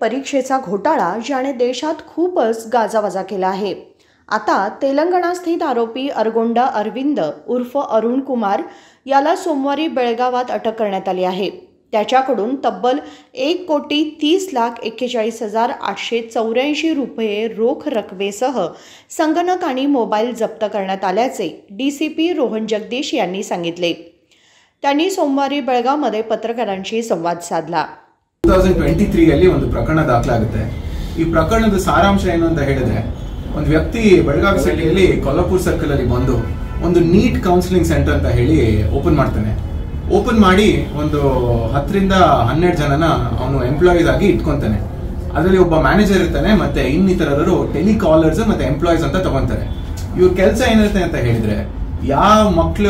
परीक्षेचा घोटाळा ज्याने देशात खूपच गाजावाजा केला आहे आता तेलंगणास्थित आरोपी अरगोंडा अरविंद उर्फ अरुण कुमार याला सोमवारी बेळगावात अटक करण्यात आली आहे त्याच्याकडून तब्बल एक कोटी तीस लाख एक्केचाळीस हजार आठशे चौऱ्याऐंशी रुपये रोख रकमेसह संगणक आणि मोबाईल जप्त करण्यात आल्याचे D C P Rohan Jagdish यांनी सांगितले त्यांनी सोमवारी बेळगावमध्ये पत्रकारांशी संवाद साधला ಟೂ ತೌಸಂಡ್ ಟ್ವೆಂಟಿ ತ್ರೀಯಲ್ಲಿ ಒಂದು ಪ್ರಕರಣ ದಾಖಲಾಗುತ್ತೆ ಈ ಪ್ರಕರಣದ ಸಾರಾಂಶ ಏನು ಅಂತ ಹೇಳಿದ್ರೆ ಒಂದು ವ್ಯಕ್ತಿ ಬೆಳಗಾವಿ ಸಿಟಿಯಲ್ಲಿ ಕೊಲ್ಲಾಪುರ್ ಸರ್ಕಲ್ ಅಲ್ಲಿ ಬಂದು ಒಂದು ನೀಟ್ ಕೌನ್ಸಿಲಿಂಗ್ ಸೆಂಟರ್ ಅಂತ ಹೇಳಿ ಓಪನ್ ಮಾಡ್ತಾನೆ ಓಪನ್ ಮಾಡಿ ಒಂದು ಹತ್ತರಿಂದ ಹನ್ನೆರಡು ಜನನ ಅವನು ಎಂಪ್ಲಾಯೀಸ್ ಆಗಿ ಇಟ್ಕೊಂತಾನೆ ಅದರಲ್ಲಿ ಒಬ್ಬ ಮ್ಯಾನೇಜರ್ ಇರ್ತಾನೆ ಮತ್ತೆ ಇನ್ನಿತರರು ಟೆಲಿಕಾಲರ್ಸ್ ಮತ್ತೆ ಎಂಪ್ಲಾಯೀಸ್ ಅಂತ ತಗೊಂತಾರೆ ಇವ್ರ ಕೆಲಸ ಏನಿರುತ್ತೆ ಅಂತ ಹೇಳಿದ್ರೆ ಯಾವ ಮಕ್ಳು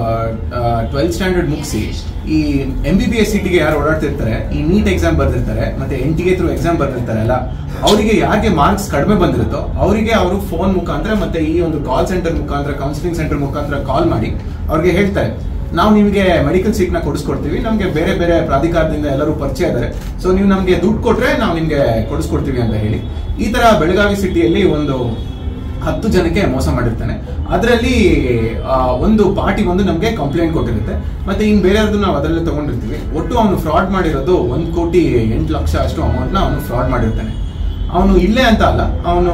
ಟ್ವೆಲ್ತ್ ಸ್ಟ್ಯಾಂಡರ್ಡ್ ಮುಗಿಸಿ ಈ ಎಂ ಬಿ ಬಿ ಎಸ್ ಸಿಟಿಗೆ ಯಾರು ಓಡಾಡ್ತಿರ್ತಾರೆ ಈ ನೀಟ್ ಎಕ್ಸಾಮ್ ಬರ್ದಿರ್ತಾರೆ ಮತ್ತೆ N T A through exam ಬರ್ದಿರ್ತಾರಲ್ಲ ಅವರಿಗೆ ಯಾರಿಗೆ ಮಾರ್ಕ್ಸ್ ಕಡಿಮೆ ಬಂದಿರುತ್ತೋ ಅವರಿಗೆ ಅವರು ಫೋನ್ ಮುಖಾಂತರ ಮತ್ತೆ ಈ ಒಂದು ಕಾಲ್ ಸೆಂಟರ್ ಮುಖಾಂತರ ಕೌನ್ಸಿಲಿಂಗ್ ಸೆಂಟರ್ ಮುಖಾಂತರ ಕಾಲ್ ಮಾಡಿ ಅವ್ರಿಗೆ ಹೇಳ್ತಾರೆ ನಾವು ನಿಮಗೆ ಮೆಡಿಕಲ್ ಸೀಟ್ ನ ಕೊಡಿಸ್ಕೊಡ್ತೀವಿ ನಮಗೆ ಬೇರೆ ಬೇರೆ ಪ್ರಾಧಿಕಾರದಿಂದ ಎಲ್ಲರೂ ಪರಿಚಯ ಇದ್ದಾರೆ ಸೊ ನೀವು ನಮಗೆ ದುಡ್ಡು ಕೊಟ್ರೆ ನಾವು ನಿಮ್ಗೆ ಕೊಡಿಸ್ಕೊಡ್ತೀವಿ ಅಂತ ಹೇಳಿ ಈ ತರ ಬೆಳಗಾವಿ ಸಿಟಿಯಲ್ಲಿ ಒಂದು ಹತ್ತು ಜನಕ್ಕೆ ಮೋಸ ಮಾಡಿರ್ತಾನೆ ಅದರಲ್ಲಿ ಒಂದು ಪಾರ್ಟಿ ಬಂದು ನಮಗೆ ಕಂಪ್ಲೇಂಟ್ ಕೊಟ್ಟಿರುತ್ತೆ ಮತ್ತೆ ಇನ್ ಬೇರೆಯವ್ರದ್ದು ನಾವು ಅದರಲ್ಲೇ ತಗೊಂಡಿರ್ತೀವಿ ಒಟ್ಟು ಅವನು ಫ್ರಾಡ್ ಮಾಡಿರೋದು ಒಂದ್ ಕೋಟಿ ಎಂಟು ಲಕ್ಷ ಅಷ್ಟು ಅಮೌಂಟ್ ನ ಅವನು ಫ್ರಾಡ್ ಮಾಡಿರ್ತಾನೆ ಅವನು ಇಲ್ಲೇ ಅಂತ ಅಲ್ಲ ಅವನು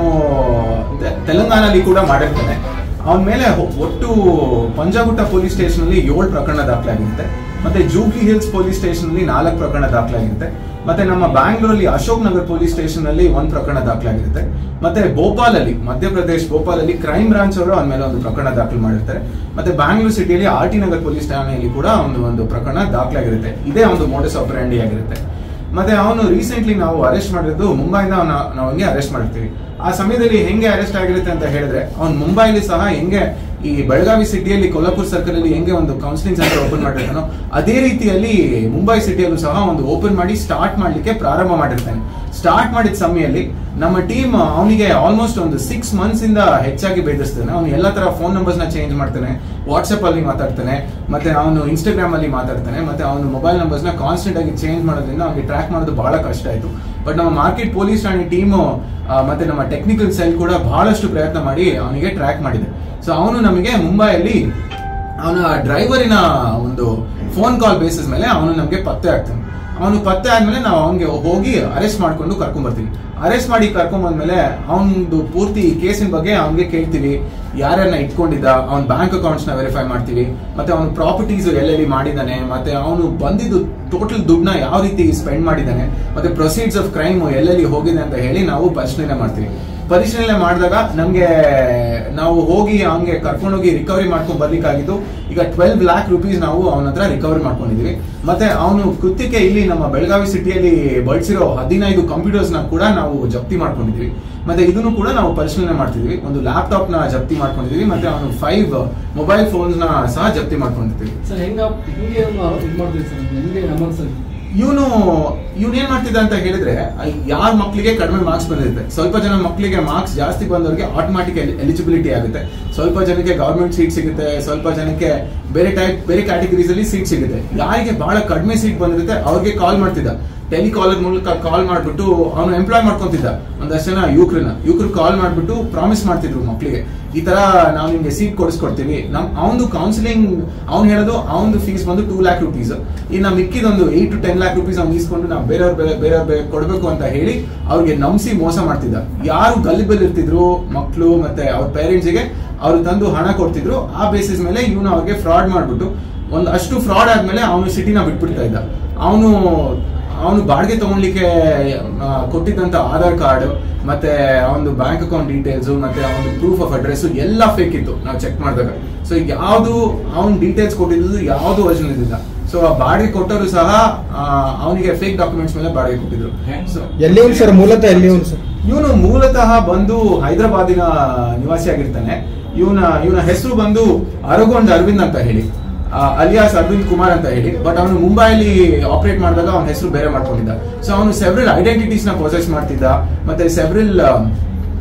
ತೆಲಂಗಾಣಲ್ಲಿ ಕೂಡ ಮಾಡಿರ್ತಾನೆ ಅವನ ಮೇಲೆ ಹೊ- ಒಟ್ಟು ಪಂಜಾಗುಟ್ಟ ಪೊಲೀಸ್ ಸ್ಟೇಷನ್ ಅಲ್ಲಿ ಏಳು ಪ್ರಕರಣ ದಾಖಲಾಗಿರುತ್ತೆ ಮತ್ತೆ ಜೂಬ್ಲಿ ಹಿಲ್ಸ್ ಪೊಲೀಸ್ ಸ್ಟೇಷನ್ ಅಲ್ಲಿ ನಾಲ್ಕು ಪ್ರಕರಣ ದಾಖಲಾಗಿರುತ್ತೆ ಮತ್ತೆ ನಮ್ಮ ಬ್ಯಾಂಗ್ಳೂರಲ್ಲಿ ಅಶೋಕ್ ನಗರ್ ಪೊಲೀಸ್ ಸ್ಟೇಷನ್ ಅಲ್ಲಿ ಒಂದ್ ಪ್ರಕರಣ ದಾಖಲಾಗಿರುತ್ತೆ ಮತ್ತೆ ಭೋಪಾಲ್ ಅಲ್ಲಿ ಮಧ್ಯಪ್ರದೇಶ್ ಭೋಪಾಲ್ ಅಲ್ಲಿ ಕ್ರೈಮ್ ಬ್ರಾಂಚ್ ಅವರು ಅವನ ಮೇಲೆ ಒಂದು ಪ್ರಕರಣ ದಾಖಲು ಮಾಡಿರ್ತಾರೆ ಮತ್ತೆ ಬ್ಯಾಂಗ್ಳೂರ್ ಸಿಟಿಯಲ್ಲಿ ಆರ್ ಟಿ ನಗರ್ ಪೊಲೀಸ್ ಠಾಣೆಯಲ್ಲಿ ಕೂಡ ಒಂದು ಒಂದು ಪ್ರಕರಣ ದಾಖಲಾಗಿರುತ್ತೆ ಇದೇ ಒಂದು ಮೋಡಸ್ ಆಪರೇಂಡಿ ಆಗಿರುತ್ತೆ ಮತ್ತೆ ಅವನು ರೀಸೆಂಟ್ಲಿ ನಾವು ಅರೆಸ್ಟ್ ಮಾಡಿರೋದು ಮುಂಬೈಯಿಂದ ಅವನ ನಾವು ಹಂಗೆ ಅರೆಸ್ಟ್ ಮಾಡಿರ್ತೀವಿ ಆ ಸಮಯದಲ್ಲಿ ಹೆಂಗೆ ಅರೆಸ್ಟ್ ಆಗಿರುತ್ತೆ ಅಂತ ಹೇಳಿದ್ರೆ ಅವ್ನು ಮುಂಬೈಲಿ ಸಹ ಹೆಂಗೆ ಈ ಬೆಳಗಾವಿ ಸಿಟಿಯಲ್ಲಿ ಕೊಲ್ಲಾಪುರ್ ಸರ್ಕಲ್ ಅಲ್ಲಿ ಹೆಂಗೆ ಒಂದು ಕೌನ್ಸಿಲಿಂಗ್ ಸೆಂಟರ್ ಓಪನ್ ಮಾಡಿರ್ತಾನೋ ಅದೇ ರೀತಿಯಲ್ಲಿ ಮುಂಬೈ ಸಿಟಿಯಲ್ಲೂ ಸಹ ಒಂದು ಓಪನ್ ಮಾಡಿ ಸ್ಟಾರ್ಟ್ ಮಾಡ್ಲಿಕ್ಕೆ ಪ್ರಾರಂಭ ಮಾಡಿರ್ತಾನೆ ಸ್ಟಾರ್ಟ್ ಮಾಡಿದ ಸಮಯದಲ್ಲಿ ನಮ್ಮ ಟೀಮ್ ಅವನಿಗೆ ಆಲ್ಮೋಸ್ಟ್ ಒಂದು ಸಿಕ್ಸ್ ಮಂತ್ಸ್ ಇಂದ ಹೆಚ್ಚಾಗಿ ಬೇಧಿಸ್ತಾನೆ ಅವನು ಎಲ್ಲ ತರ ಫೋನ್ ನಂಬರ್ಸ್ ನ ಚೇಂಜ್ ಮಾಡ್ತಾನೆ ವಾಟ್ಸ್ಆಪ್ ಅಲ್ಲಿ ಮಾತಾಡ್ತಾನೆ ಮತ್ತೆ ಅವನು ಇನ್ಸ್ಟಾಗ್ರಾಮ್ ಅಲ್ಲಿ ಮಾತಾಡ್ತಾನೆ ಮತ್ತೆ ಅವನು ಮೊಬೈಲ್ ನಂಬರ್ಸ್ ನ ಕಾನ್ಸ್ಟೆಂಟ್ ಆಗಿ ಚೇಂಜ್ ಮಾಡೋದ್ರಿಂದ ಅವನಿಗೆ ಟ್ರ್ಯಾಕ್ ಮಾಡೋದು ಬಹಳ ಕಷ್ಟ ಆಯ್ತು ಬಟ್ ನಮ್ಮ ಮಾರ್ಕೆಟ್ ಪೊಲೀಸ್ ಠಾಣೆ ಟೀಮು ಮತ್ತೆ ನಮ್ಮ ಟೆಕ್ನಿಕಲ್ ಸೆಲ್ ಕೂಡ ಬಹಳಷ್ಟು ಪ್ರಯತ್ನ ಮಾಡಿ ಅವನಿಗೆ ಟ್ರ್ಯಾಕ್ ಮಾಡಿದೆ ಸೊ ಅವನು ನಮಗೆ ಮುಂಬೈಯಲ್ಲಿ ಅವನ ಡ್ರೈವರಿನ ಒಂದು ಫೋನ್ ಕಾಲ್ ಬೇಸಿಸ್ ಮೇಲೆ ಅವನು ನಮಗೆ ಪತ್ತೆ ಆಗ್ತಾನೆ ಅವನು ಪತ್ತೆ ಆದ್ಮೇಲೆ ನಾವು ಅವನಿಗೆ ಹೋಗಿ ಅರೆಸ್ಟ್ ಮಾಡ್ಕೊಂಡು ಕರ್ಕೊಂಡ್ ಬರ್ತೀವಿ ಅರೆಸ್ಟ್ ಮಾಡಿ ಕರ್ಕೊಂಡ್ ಬಂದ್ಮೇಲೆ ಅವನದು ಪೂರ್ತಿ ಕೇಸಿನ ಬಗ್ಗೆ ಅವನಿಗೆ ಕೇಳ್ತೀವಿ ಯಾರ್ಯಾರನ್ನ ಇಟ್ಕೊಂಡಿದ್ದ ಅವನ ಬ್ಯಾಂಕ್ ಅಕೌಂಟ್ಸ್ ನ ವೆರಿಫೈ ಮಾಡ್ತೀವಿ ಮತ್ತೆ ಅವನ ಪ್ರಾಪರ್ಟೀಸ್ ಎಲ್ಲೆಲ್ಲಿ ಮಾಡಿದಾನೆ ಮತ್ತೆ ಅವನು ಬಂದಿದ್ದು ಟೋಟಲ್ ದುಡ್ಡನ್ನ ಯಾವ ರೀತಿ ಸ್ಪೆಂಡ್ ಮಾಡಿದಾನೆ ಮತ್ತೆ ಪ್ರೊಸೀಡ್ಸ್ ಆಫ್ ಕ್ರೈಮ್ ಎಲ್ಲೆಲ್ಲಿ ಹೋಗಿದೆ ಅಂತ ಹೇಳಿ ನಾವು ಪರಿಶೀಲನೆ ಮಾಡ್ತೀವಿ ಪರಿಶೀಲನೆ ಮಾಡಿದಾಗ ನಮ್ಗೆ ನಾವು ಹೋಗಿ ಅವನಿಗೆ ಕರ್ಕೊಂಡೋಗಿ ರಿಕವರಿ ಮಾಡ್ಕೊಂಡ್ ಬರ್ಲಿಕ್ಕಾಗಿದ್ದು ಈಗ ಟ್ವೆಲ್ವ್ ಲ್ಯಾಕ್ ರುಪೀಸ್ ನಾವು ಅವನ ಹತ್ರ ರಿಕವರಿ ಮಾಡ್ಕೊಂಡಿದೀವಿ ಮತ್ತೆ ಅವನು ಕೃತ್ಯಕ್ಕೆ ಇಲ್ಲಿ ನಮ್ಮ ಬೆಳಗಾವಿ ಸಿಟಿಯಲ್ಲಿ ಬಳಸಿರೋ ಹದಿನೈದು ಕಂಪ್ಯೂಟರ್ಸ್ ನ ಕೂಡ ನಾವು ಜಪ್ತಿ ಮಾಡ್ಕೊಂಡಿದೀವಿ ಮತ್ತೆ ಇದನ್ನು ಕೂಡ ನಾವು ಪರಿಶೀಲನೆ ಮಾಡ್ತಿದೀವಿ ಒಂದು ಲ್ಯಾಪ್ಟಾಪ್ ನ ಜಪ್ತಿ ಮಾಡ್ಕೊಂಡಿದೀವಿ ಮತ್ತೆ ಅವನು ಫೈವ್ ಮೊಬೈಲ್ ಫೋನ್ಸ್ ನ ಸಹ ಜಪ್ತಿ ಮಾಡ್ಕೊಂಡಿರ್ತೀವಿ ಸರ್ ಹೆಂಗ ಹೆಂಗೆ ಇದು ಮಾಡ್ತೀವಿ ಸರ್ ಹೆಂಗೆ ಅಮೌಂಟ್ ಸರ್ ಇವನು ಇವನ್ ಏನ್ ಮಾಡ್ತಿದ್ದ ಅಂತ ಹೇಳಿದ್ರೆ ಯಾರ ಮಕ್ಕಳಿಗೆ ಕಡಿಮೆ ಮಾರ್ಕ್ಸ್ ಬಂದಿರುತ್ತೆ ಸ್ವಲ್ಪ ಜನ ಮಕ್ಕಳಿಗೆ ಮಾರ್ಕ್ಸ್ ಜಾಸ್ತಿ ಬಂದವರಿಗೆ ಆಟೋಮ್ಯಾಟಿಕ್ ಎಲಿಜಿಬಿಲಿಟಿ ಆಗುತ್ತೆ ಸ್ವಲ್ಪ ಜನಕ್ಕೆ ಗವರ್ಮೆಂಟ್ ಸೀಟ್ ಸಿಗುತ್ತೆ ಸ್ವಲ್ಪ ಜನಕ್ಕೆ ಬೇರೆ ಟೈಪ್ ಬೇರೆ ಕ್ಯಾಟಗರೀಸ್ ಅಲ್ಲಿ ಸೀಟ್ ಸಿಗುತ್ತೆ ಯಾರಿಗೆ ಬಹಳ ಕಡಿಮೆ ಸೀಟ್ ಬಂದಿರುತ್ತೆ ಅವ್ರಿಗೆ ಕಾಲ್ ಮಾಡ್ತಿದ್ದ ಟೆಲಿಕಾಲರ್ ಮೂಲಕ ಕಾಲ್ ಮಾಡ್ಬಿಟ್ಟು ಅವನು ಎಂಪ್ಲಾಯ್ ಮಾಡ್ಕೊಂತಿದ್ದ ಒಂದಷ್ಟು ಜನ ಯುವಕರನ್ನ ಯುವಕರು ಕಾಲ್ ಮಾಡ್ಬಿಟ್ಟು ಪ್ರಾಮಿಸ್ ಮಾಡ್ತಿದ್ರು ಮಕ್ಕಳಿಗೆ ಈ ತರ ನಾವು ನಿಮ್ಗೆ ಸೀಟ್ ಕೊಡಿಸ್ಕೊಡ್ತೀವಿ ನಮ್ ಅವನು ಕೌನ್ಸಿಲಿಂಗ್ ಅವ್ನು ಹೇಳೋದು ಅವನದು ಫೀಸ್ ಬಂದು ಟೂ ಲ್ಯಾಕ್ ರುಪೀಸ್ ಇನ್ನು ಮಿಕ್ಕಿದೊಂದು eight to ten lakh rupees ಅವ್ನು ಇಸ್ಕೊಂಡು ನಾವು ಬೇರೆಯವ್ರ ಬೇರೆ ಬೇರೆಯವ್ರ ಬೇರೆ ಕೊಡಬೇಕು ಅಂತ ಹೇಳಿ ಅವ್ರಿಗೆ ನಂಬಿಸಿ ಮೋಸ ಮಾಡ್ತಿದ್ದ ಯಾರು ಗಲ್ಲಿಬಲ್ ಇರ್ತಿದ್ರು ಮಕ್ಕಳು ಮತ್ತೆ ಅವ್ರ ಪೇರೆಂಟ್ಸ್ಗೆ ಅವ್ರು ತಂದು ಹಣ ಕೊಡ್ತಿದ್ರು ಆ ಬೇಸಿಸ್ ಮೇಲೆ ಇವನು ಅವ್ರಿಗೆ ಫ್ರಾಡ್ ಮಾಡ್ಬಿಟ್ಟು ಒಂದು ಅಷ್ಟು ಫ್ರಾಡ್ ಆದ್ಮೇಲೆ ಅವನು ಸಿಟಿನ ಬಿಟ್ಬಿಡ್ತಾ ಇದ್ದ ಅವನು ಅವನು ಬಾಡಿಗೆ ತಗೊಳ್ಲಿಕ್ಕೆ ಆ, ಕೊಟ್ಟಿದ್ದಂತ ಆಧಾರ್ ಕಾರ್ಡ್ ಮತ್ತೆ ಅವನು ಬ್ಯಾಂಕ್ ಅಕೌಂಟ್ ಡೀಟೇಲ್ಸ್ ಮತ್ತೆ ಅವನು ಪ್ರೂಫ್ ಆಫ್ ಅಡ್ರೆಸ್ ಎಲ್ಲ ಫೇಕ್ ಇತ್ತು ನಾವು ಚೆಕ್ ಮಾಡಿದಾಗ ಸೊ ಯಾವುದು ಅವನ್ ಡೀಟೇಲ್ಸ್ ಕೊಟ್ಟಿದ್ದು ಯಾವುದು ಒರಿಜಿನಲ್ ಇದ್ದಿಲ್ಲ ಸೊ ಆ ಬಾಡಿಗೆ ಕೊಟ್ಟರು ಸಹ ಅವನಿಗೆ ಫೇಕ್ ಡಾಕ್ಯುಮೆಂಟ್ಸ್ ಮೇಲೆ ಬಾಡಿಗೆ ಕೊಟ್ಟಿದ್ರು ಸೊ ಎಲ್ಲಿ ಅವ್ನು ಸರ್ ಮೂಲತಃ ಎಲ್ಲಿ ಅವ್ನು ಸರ್ ಇವನು ಮೂಲತಃ ಬಂದು ಹೈದರಾಬಾದಿನ ನಿವಾಸಿಯಾಗಿರ್ತಾನೆ ಇವನ ಇವನ ಹೆಸರು ಬಂದು ಅರಗೊಂಡ್ ಅರವಿಂದ್ ಅಂತ ಹೇಳಿ ಅಲಿಯಾಸ್ ಅರವಿಂದ್ ಕುಮಾರ್ ಅಂತ ಹೇಳಿ ಬಟ್ ಅವನು ಮುಂಬೈಲಿ ಆಪರೇಟ್ ಮಾಡಿದಾಗ ಅವನ ಹೆಸರು ಬೇರೆ ಮಾಡ್ಕೊಂಡಿದ್ದ ಸೊ ಅವನು ಸೆವ್ರಲ್ ಐಡೆಂಟಿಟೀಸ್ ನ ಪ್ರೊಸೆಸ್ ಮಾಡ್ತಿದ್ದ ಮತ್ತೆ ಸೆವ್ರಲ್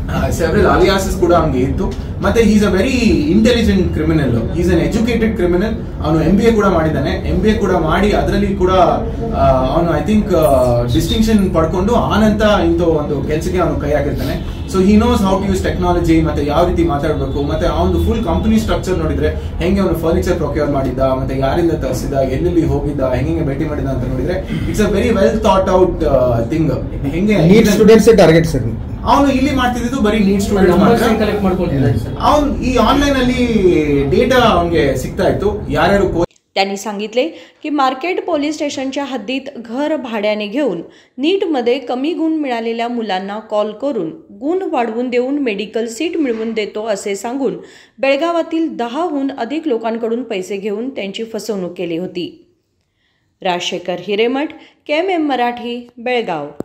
ಸೆವೆರಲ್ ಅಲಿಯಾಸಸ್ ಕೂಡ ಅವ್ನಿಗೆ ಇತ್ತು ಮತ್ತೆ is a very intelligent criminal is an educated criminal ಅವನು ಎಂ ಬಿ ಎ ಕೂಡ ಮಾಡಿದ್ದಾನೆ ಎಂ ಬಿ ಎ ಕೂಡ ಮಾಡಿ ಅದರಲ್ಲಿ ಕೂಡ ಅವನು ಐ ಥಿಂಕ್ ಡಿಸ್ಟಿಂಕ್ಷನ್ ಪಡ್ಕೊಂಡು ಆನಂತ ಇಂಥ ಒಂದು ಕೆಲಸಕ್ಕೆ ಅವನು ಕೈ ಹಾಕಿರ್ತಾನೆ so he knows how to use technology ಮತ್ತೆ ಯಾವ ರೀತಿ ಮಾತಾಡಬೇಕು ಮತ್ತೆ ಅವನು ಫುಲ್ ಕಂಪನಿ ಸ್ಟ್ರಕ್ಚರ್ ನೋಡಿದ್ರೆ ಹೆಂಗೆ ಅವನು ಫರ್ನಿಚರ್ ಪ್ರೊಕ್ಯೂರ್ ಮಾಡಿದ್ದ ಮತ್ತೆ ಯಾರಿಂದ ತರಿಸಿದ ಎಲ್ಲೆಲ್ಲಿ ಹೋಗಿದ್ದ ಹೆಂಗೆ ಭೇಟಿ ಮಾಡಿದ ಅಂತ ನೋಡಿದ್ರೆ it's a very well thought out thing ಹೆಂಗೆ ನೀಟ್ ಸ್ಟೂಡೆಂಟ್ಸ್ ಟಾರ್ಗೆಟ್ ಸರ್ ಅವನು ಇಲ್ಲಿ ಮಾಡ್ತಿದ್ದು ಬರೀ ನೀಟ್ ಸ್ಟೂಡೆಂಟ್ ನಂಬರ್ಸ್ ಮಾತ್ರ ಕಲೆಕ್ಟ್ ಮಾಡ್ಕೊಳ್ತಿದ್ದಾರೆ ಸರ್ ಅವನ್ ಈ ಆನ್ಲೈನ್ ಅಲ್ಲಿ ಡೇಟಾ ಅವನಿಗೆ ಸಿಗ್ತಾ ಇತ್ತು ಯಾರ್ಯಾರು coach त्यांनी सांगितले की मार्केट पोलीस स्टेशनच्या हद्दीत घर भाड्याने घेऊन नीटमध्ये कमी गुण मिळालेल्या मुलांना कॉल करून गुण वाढवून देऊन मेडिकल सीट मिळवून देतो असे सांगून बेळगावातील दहाहून अधिक लोकांकडून पैसे घेऊन त्यांची फसवणूक केली होती राजशेखर हिरेमठ केम एम मराठी बेळगाव